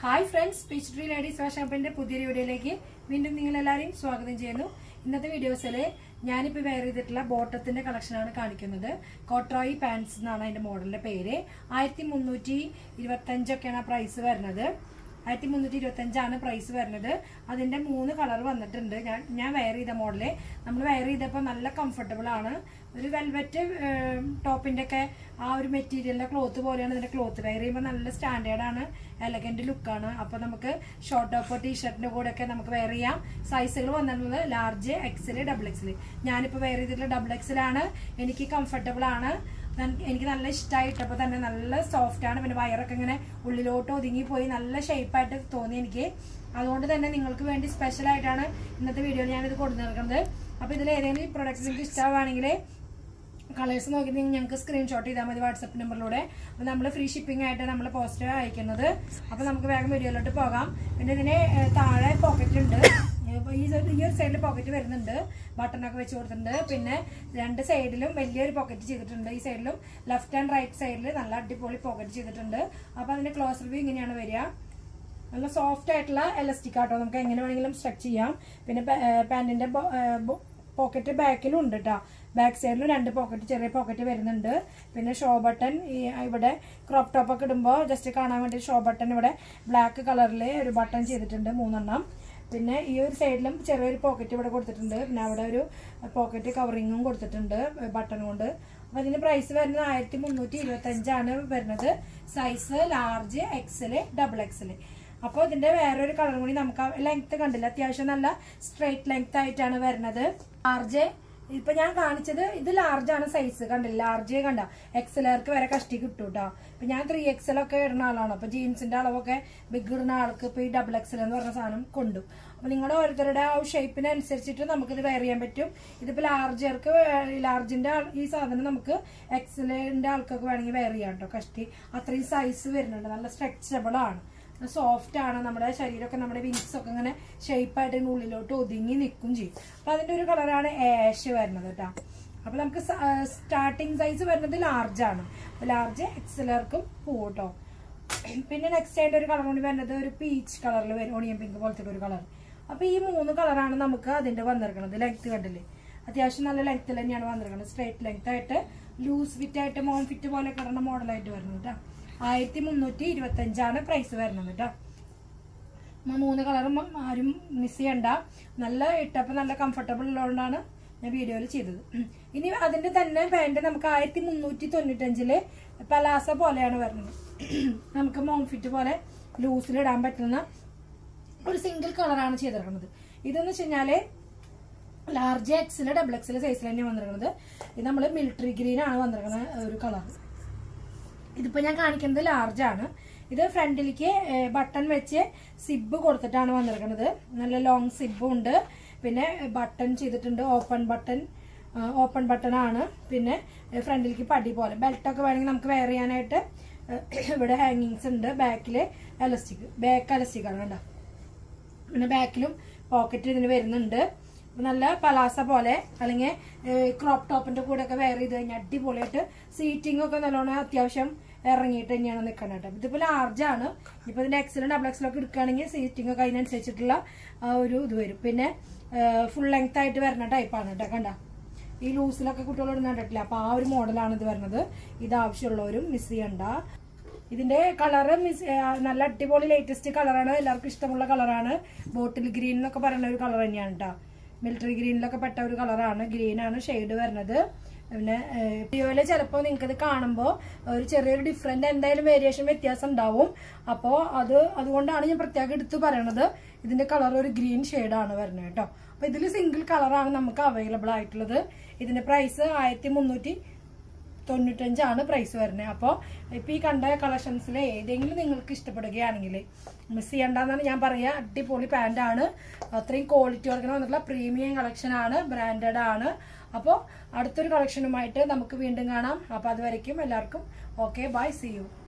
Hi friends peach tree ladies ഫാഷപ്പിന്റെ പുതിയൊരു വീഡിയോയിലേക്ക് വീണ്ടും നിങ്ങൾ എല്ലാവരെയും സ്വാഗതം ചെയ്യുന്നു ഇന്നത്തെ വീഡിയോസിൽ ഞാനിപ്പോൾ വെയർ ചെയ്തിട്ടുള്ള ബോട്ടത്തിന്റെ കളക്ഷനാണ് കാണിക്കുന്നത് കോട്രോയി പാൻസ് എന്നാണ് അതിന്റെ മോഡലിന്റെ പേര് ആയിരത്തി മുന്നൂറ്റി ഇരുപത്തഞ്ചൊക്കെയാണ് ആ പ്രൈസ് വരുന്നത് ആയിരത്തി മുന്നൂറ്റി ഇരുപത്തഞ്ചാണ് പ്രൈസ് വരുന്നത് അതിന്റെ മൂന്ന് കളർ വന്നിട്ടുണ്ട് ഞാൻ ഞാൻ വെയർ ചെയ്ത മോഡല് നമ്മൾ വെയർ ചെയ്തപ്പോൾ നല്ല കംഫർട്ടബിൾ ആണ് ഒരു വെൽവെറ്റ് ടോപ്പിന്റെ ഒക്കെ ആ ഒരു മെറ്റീരിയലിന്റെ ക്ലോത്ത് പോലെയാണ് ഇതിന്റെ ക്ലോത്ത് വെയർ ചെയ്യുമ്പോൾ നല്ല സ്റ്റാൻഡേർഡ് ആണ് എലഗന്റ് ലുക്കാണ് അപ്പൊ നമുക്ക് ഷോർട്ട് ടോപ്പ് ടീഷർട്ടിന്റെ കൂടെ ഒക്കെ നമുക്ക് വെയർ ചെയ്യാം സൈസുകൾ വന്നിട്ടുള്ളത് ലാർജ് എക്സല് ഡബിൾ എക്സല് ഞാനിപ്പോൾ വെയർ ചെയ്തിട്ടുള്ള ഡബിൾ എക്സലാണ് എനിക്ക് കംഫർട്ടബിൾ ആണ് നൻ- എനിക്ക് നല്ല ഇഷ്ടമായിട്ടപ്പോൾ തന്നെ നല്ല സോഫ്റ്റ് ആണ് പിന്നെ വയറൊക്കെ ഇങ്ങനെ ഉള്ളിലോട്ട് ഒതുങ്ങി പോയി നല്ല ഷേപ്പായിട്ട് തോന്നി എനിക്ക് അതുകൊണ്ട് തന്നെ നിങ്ങൾക്ക് വേണ്ടി സ്പെഷ്യൽ ആയിട്ടാണ് ഇന്നത്തെ വീഡിയോയിൽ ഞാനിത് കൊണ്ടു നൽകുന്നത് അപ്പോൾ ഇതിൽ ഏതെങ്കിലും പ്രൊഡക്ട്സ് നിങ്ങൾക്ക് ഇഷ്ടമാണെങ്കിൽ കളേഴ്സ് നോക്കി നിങ്ങൾ ഞങ്ങൾക്ക് സ്ക്രീൻഷോട്ട് ചെയ്താൽ മതി വാട്സപ്പ് നമ്പറിലൂടെ അപ്പോൾ നമ്മൾ ഫ്രീ ഷിപ്പിംഗ് ആയിട്ട് നമ്മൾ പോസ്റ്റ് അയക്കുന്നത് അപ്പോൾ നമുക്ക് വേഗം വീഡിയോയിലോട്ട് പോകാം പിന്നെ ഇതിന് ഏഹ്, താഴെ പോക്കറ്റ് ഉണ്ട് ഏഹ്, ഈ സൈഡ്- ഈ ഒരു സൈഡിൽ പോക്കറ്റ് വരുന്നുണ്ട് ബട്ടണൊക്കെ വെച്ച് കൊടുത്തിട്ടുണ്ട് പിന്നെ രണ്ട് സൈഡിലും വലിയൊരു പോക്കറ്റ് ചെയ്തിട്ടുണ്ട് ഈ സൈഡിലും ലെഫ്റ്റ് ആൻഡ് റൈറ്റ് സൈഡിൽ നല്ല അടിപൊളി പോക്കറ്റ് ചെയ്തിട്ടുണ്ട് അപ്പോൾ അതിന്റെ ക്ലോസ് റിവ്യൂ ഇങ്ങനെയാണ് വരിക നല്ല സോഫ്റ്റ് ആയിട്ടുള്ള എലസ്റ്റിക് ആട്ടോ നമുക്ക് എങ്ങനെ വേണമെങ്കിലും സ്ട്രച്ച് ചെയ്യാം പിന്നെ പാൻറ്റിന്റെ പോക്കറ്റ് ബാക്കിലും ഉണ്ട് കേട്ടോ ബാക്ക് സൈഡിലും രണ്ട് പോക്കറ്റ് ചെറിയ പോക്കറ്റ് വരുന്നുണ്ട് പിന്നെ ഷോ ബട്ടൺ ഈ ഇവിടെ ക്രോപ്പ് ടോപ്പ് ഒക്കെ ഇടുമ്പോൾ ജസ്റ്റ് കാണാൻ വേണ്ടി ഷോ ബട്ടൺ ഇവിടെ ബ്ലാക്ക് കളറിൽ ഒരു ബട്ടൺ ചെയ്തിട്ടുണ്ട് മൂന്നെണ്ണം പിന്നെ ഈ ഒരു സൈഡിലും ചെറിയൊരു പോക്കറ്റ് ഇവിടെ കൊടുത്തിട്ടുണ്ട് പിന്നെ അവിടെ ഒരു പോക്കറ്റ് കവറിങ്ങും കൊടുത്തിട്ടുണ്ട് ബട്ടൺ കൊണ്ട് അപ്പൊ അതിന്റെ പ്രൈസ് വരുന്നത് ആയിരത്തി മുന്നൂറ്റി ഇരുപത്തി അഞ്ചാണ് വരുന്നത് size large XL double XL അപ്പോൾ ഇതിന്റെ വേറൊരു കളർ കൂടി നമുക്ക് ലെങ്ത് കണ്ടില്ല അത്യാവശ്യം നല്ല സ്ട്രെയിറ്റ് ലെങ്ത് ആയിട്ടാണ് വരുന്നത് ലാർജ് ഇപ്പൊ ഞാൻ കാണിച്ചത് ഇത് ലാർജ് ആണ് സൈസ് കണ്ടില്ല ലാർജ് കണ്ട എക്സലർക്ക് വരെ കഷ്ടി കിട്ടും കേട്ടോ ഇപ്പൊ ഞാൻ ത്രീ എക്സൽ ഒക്കെ ഇടുന്ന ആളാണ് അപ്പൊ ജീൻസിന്റെ അളവൊക്കെ ബിഗ് ഇടുന്ന ആൾക്ക് ഇപ്പൊ ഈ ഡബിൾ എക്സൽ എന്ന് പറഞ്ഞ സാധനം കൊണ്ടു അപ്പൊ നിങ്ങളുടെ ഓരോരുത്തരുടെ ആ ഷേപ്പിനനുസരിച്ചിട്ട് നമുക്കിത് വെയർ ചെയ്യാൻ പറ്റും ഇതിപ്പോ ലാർജർക്ക് ലാർജിന്റെ ഈ സാധനം നമുക്ക് എക്സലിന്റെ ആൾക്കൊക്കെ വേണമെങ്കിൽ വെയർ ചെയ്യാം കേട്ടോ കഷ്ടി അത്രയും സൈസ് വരുന്നുണ്ട് നല്ല സ്ട്രെച്ചബിൾ ആണ് സോഫ്റ്റ് ആണ് നമ്മുടെ ശരീരമൊക്കെ നമ്മുടെ വിങ്സ് ഒക്കെ ഇങ്ങനെ ഷേപ്പായിട്ട് ഇതിന്റെ ഉള്ളിലോട്ട് ഒതുങ്ങി നിൽക്കും ചെയ്യും അപ്പൊ അതിന്റെ ഒരു കളറാണ് ആഷ് വരുന്നത് കേട്ടോ അപ്പൊ നമുക്ക് സ്റ്റാർട്ടിങ് സൈസ് വരുന്നത് ലാർജ് ആണ് അപ്പൊ ലാർജ് എക്സലർക്കും പോവും കേട്ടോ പിന്നെ നെക്സ്റ്റ് ആയിട്ട് ഒരു കളർ കൂടി വരുന്നത് ഒരു പീച്ച് കളറിൽ വരും ഓണിയൻ പിങ്ക് പോലത്തെ ഒരു കളർ അപ്പൊ ഈ മൂന്ന് കളറാണ് നമുക്ക് അതിന്റെ വന്നിരിക്കുന്നത് ലെങ്ത് കണ്ടില്ലേ അത്യാവശ്യം നല്ല ലെങ്ത്തിൽ തന്നെയാണ് വന്നിരിക്കുന്നത് സ്ട്രേറ്റ് ലെങ്ത് ആയിട്ട് ലൂസ് ഫിറ്റ് ആയിട്ട് മോൺ ഫിറ്റ് പോലെ കിടന്ന മോഡലായിട്ട് വരുന്നത് കേട്ടോ ആയിരത്തി മുന്നൂറ്റി ഇരുപത്തി അഞ്ചാണ് പ്രൈസ് വരുന്നത് കേട്ടോ മ- മൂന്ന് കളറും ആരും മിസ് ചെയ്യണ്ട നല്ല ഇട്ടപ്പോൾ നല്ല കംഫർട്ടബിൾ ഉള്ളതുകൊണ്ടാണ് ഞാൻ വീഡിയോയിൽ ചെയ്തത് ഉം. ഇനി അതിന്റെ തന്നെ പാന്റ് നമുക്ക് ആയിരത്തി മുന്നൂറ്റി തൊണ്ണൂറ്റഞ്ചില് പലാസ പോലെയാണ് വരുന്നത് നമുക്ക് മോംഫിറ്റ് പോലെ ലൂസിലിടാൻ പറ്റുന്ന ഒരു സിംഗിൾ കളറാണ് ചെയ്തിരിക്കുന്നത് ഇതെന്ന് വെച്ച് കഴിഞ്ഞാല് ലാർജ് എക്സില് ഡബിൾ എക്സില് സൈസിൽ തന്നെ വന്നിരിക്കുന്നത് ഇത് നമ്മൾ മിലിറ്ററി ഗ്രീൻ ആണ് വന്നിരിക്കുന്നത് ഒരു കളർ ഇതിപ്പോ ഞാൻ കാണിക്കുന്നത് ലാർജ് ആണ് ഇത് ഫ്രണ്ടിലേക്ക് ബട്ടൺ വെച്ച് സിബ് കൊടുത്തിട്ടാണ് വന്നിരിക്കുന്നത് നല്ല ലോങ് സിബും ഉണ്ട് പിന്നെ ബട്ടൺ ചെയ്തിട്ടുണ്ട് ഓപ്പൺ ബട്ടൺ ഓപ്പൺ ബട്ടൺ ആണ് പിന്നെ ഫ്രണ്ടിലേക്ക് പടി പോലെ ബെൽറ്റ് ഒക്കെ വേണമെങ്കിൽ നമുക്ക് വെയർ ചെയ്യാനായിട്ട് ഏഹ്, ഇവിടെ ഹാങ്ങിങ്സ് ഉണ്ട് ബാക്കിൽ എലസ്റ്റിക് ബാക്ക് എലസ്റ്റിക് ആണ് കണ്ടോ പിന്നെ ബാക്കിലും പോക്കറ്റ് ഇതിന് വരുന്നുണ്ട് അപ്പൊ നല്ല പലാസ പോലെ അല്ലെങ്കിൽ ക്രോപ്പ് ടോപ്പിന്റെ കൂടെ ഒക്കെ വെയർ ചെയ്ത് കഴിഞ്ഞാൽ അടിപൊളിയായിട്ട് സീറ്റിംഗ് ഒക്കെ നല്ലോണം അത്യാവശ്യം ഇറങ്ങിയിട്ട് തന്നെയാണ് നിൽക്കുന്നത് കേട്ടോ ഇതിപ്പോ ലാർജ് ആണ് ഇപ്പൊ ഇതിന്റെ എക്സലും ഡബിൾ എക്സലും ഒക്കെ എടുക്കുകയാണെങ്കിൽ സീറ്റിംഗ് ഒക്കെ അതിനനുസരിച്ചിട്ടുള്ള ആ ഒരു ഇത് വരും പിന്നെ ഫുൾ ലെങ്ത് ആയിട്ട് വരുന്ന ടൈപ്പാണ് കേട്ടോ കണ്ട ഈ ലൂസിലൊക്കെ കുട്ടികൾ ഇടുന്ന കണ്ടിട്ടില്ല അപ്പൊ ആ ഒരു മോഡലാണ് ഇത് വരുന്നത് ഇത് ആവശ്യമുള്ളവരും മിസ് ചെയ്യണ്ട ഇതിന്റെ കളറ് മിസ് നല്ല അടിപൊളി ലേറ്റസ്റ്റ് കളറാണ് എല്ലാവർക്കും ഇഷ്ടമുള്ള കളറാണ് ബോട്ടിൽ ഗ്രീൻ എന്നൊക്കെ പറയുന്ന ഒരു കളർ തന്നെയാണ് കേട്ടോ മിലിറ്ററി ഗ്രീനിലൊക്കെ പെട്ട ഒരു കളറാണ് ഗ്രീൻ ആണ് ഷെയ്ഡ് വരുന്നത് പിന്നെ വീഡിയോയില് ചിലപ്പോൾ നിങ്ങൾക്ക് ഇത് കാണുമ്പോൾ ഒരു ചെറിയൊരു ഡിഫറെന്റ് എന്തായാലും വേരിയേഷൻ വ്യത്യാസം ഉണ്ടാവും അപ്പോൾ അത് അതുകൊണ്ടാണ് ഞാൻ പ്രത്യേകം എടുത്ത് പറയണത് ഇതിന്റെ കളർ ഒരു ഗ്രീൻ ആണ് വരുന്നത് കേട്ടോ അപ്പൊ ഇതിൽ സിംഗിൾ കളറാണ് നമുക്ക് അവൈലബിൾ ആയിട്ടുള്ളത് ഇതിന്റെ പ്രൈസ് ആയിരത്തി മുന്നൂറ്റി തൊണ്ണൂറ്റഞ്ചാണ് പ്രൈസ് വരുന്നത് അപ്പോൾ ഇപ്പോൾ ഈ കണ്ട കളക്ഷൻസിൽ ഏതെങ്കിലും നിങ്ങൾക്ക് ഇഷ്ടപ്പെടുകയാണെങ്കിൽ മിസ് ചെയ്യണ്ടെന്നാണ് ഞാൻ പറയുക അടിപൊളി പാൻ്റാണ് അത്രയും ക്വാളിറ്റി കൊടുക്കുന്ന വന്നിട്ടുള്ള പ്രീമിയം കളക്ഷൻ ആണ് ബ്രാൻഡഡ് ആണ് അപ്പോൾ അടുത്തൊരു കളക്ഷനുമായിട്ട് നമുക്ക് വീണ്ടും കാണാം അപ്പോൾ അതുവരയ്ക്കും എല്ലാവർക്കും ഓക്കെ ബൈ സി യു